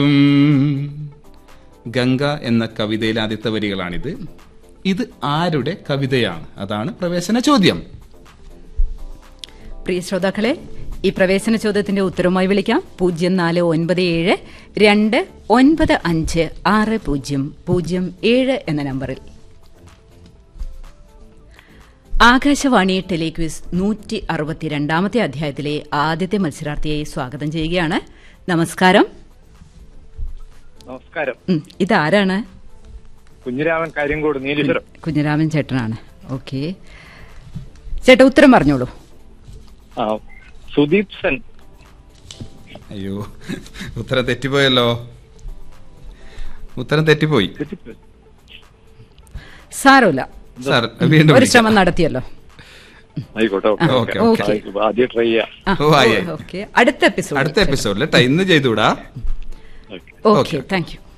ഉം, ഗംഗ എന്ന കവിതയിലെ ആദ്യത്തെ വരികളാണിത് ഇത് ആരുടെ കവിതയാണ് അതാണ് പ്രവേശന ചോദ്യം പ്രിയ ശ്രോതാക്കളെ ഈ പ്രവേശന ചോദ്യത്തിന്റെ ഉത്തരവുമായി വിളിക്കാം പൂജ്യം നാല് ഒൻപത് ഏഴ് രണ്ട് ഒൻപത് അഞ്ച് ആറ് പൂജ്യം പൂജ്യം ഏഴ് എന്ന നമ്പറിൽ ആകാശവാണി ടെലിക്വിസ് നൂറ്റി അറുപത്തിരണ്ടാമത്തെ അധ്യായത്തിലെ ആദ്യത്തെ മത്സരാർത്ഥിയെ സ്വാഗതം ചെയ്യുകയാണ് നമസ്കാരം നമസ്കാരം ഉം, ഇതാരാണ് കുഞ്ഞിരാമൻ കാര്യംകോട് നീലീശ്വരം കുഞ്ഞിരാമൻ ചേട്ടനാണ് ഓക്കെ ചേട്ടാ ഉത്തരം പറഞ്ഞോളൂ ആ സുദീപ് സെൻ അയ്യോ ഉത്തരം തെറ്റിപ്പോയല്ലോ ഉത്തരം തെറ്റിപ്പോയി സാരമില്ല സാർ വീണ്ടും ഒരു വിളിക്കാം. ശ്രമം നടത്തിയല്ലോ ആയിക്കോട്ടെ ഓക്കെ, ഓക്കെ ഓക്കെ. ആയിക്കോ. ആദ്യം ട്രൈ ചെയ്യാം ആ, ഓ, ആയി, ആയി. ഓക്കെ അടുത്ത എപ്പിസോഡ് അടുത്ത എപ്പിസോഡിൽ ഇന്ന് ചെയ്തുകൂടാ okay okay okay. Thank U